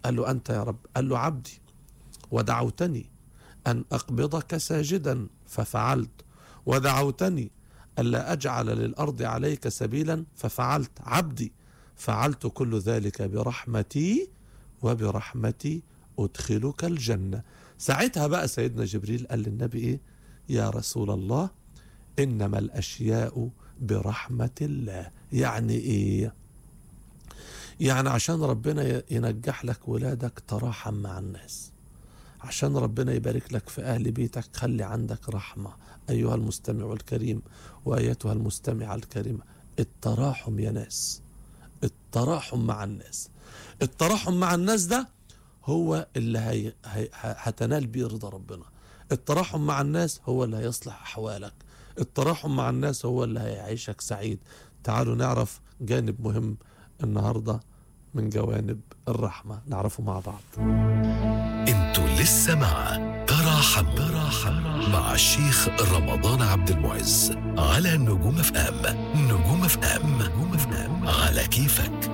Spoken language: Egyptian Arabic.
قال له أنت يا رب قال له عبدي ودعوتني أن أقبضك ساجدا ففعلت ودعوتني ألا أجعل للأرض عليك سبيلا ففعلت عبدي فعلت كل ذلك برحمتي وبرحمتي أدخلك الجنة ساعتها بقى سيدنا جبريل قال للنبي إيه يا رسول الله إنما الأشياء برحمة الله يعني إيه يعني عشان ربنا ينجح لك ولادك تراحم مع الناس عشان ربنا يبارك لك في أهل بيتك خلي عندك رحمة أيها المستمع الكريم وأيتها المستمعة الكريمة التراحم يا ناس التراحم مع الناس التراحم مع الناس ده هو اللي هي هي هتنال بيه رضا ربنا التراحم مع الناس هو اللي هيصلح أحوالك التراحم مع الناس هو اللي هيعيشك سعيد تعالوا نعرف جانب مهم النهاردة من جوانب الرحمة نعرفه مع بعض انتوا لسه مع تراحم تراحم مع الشيخ رمضان عبد المعز على نجوم اف ام نجوم اف ام نجوم اف ام على كيفك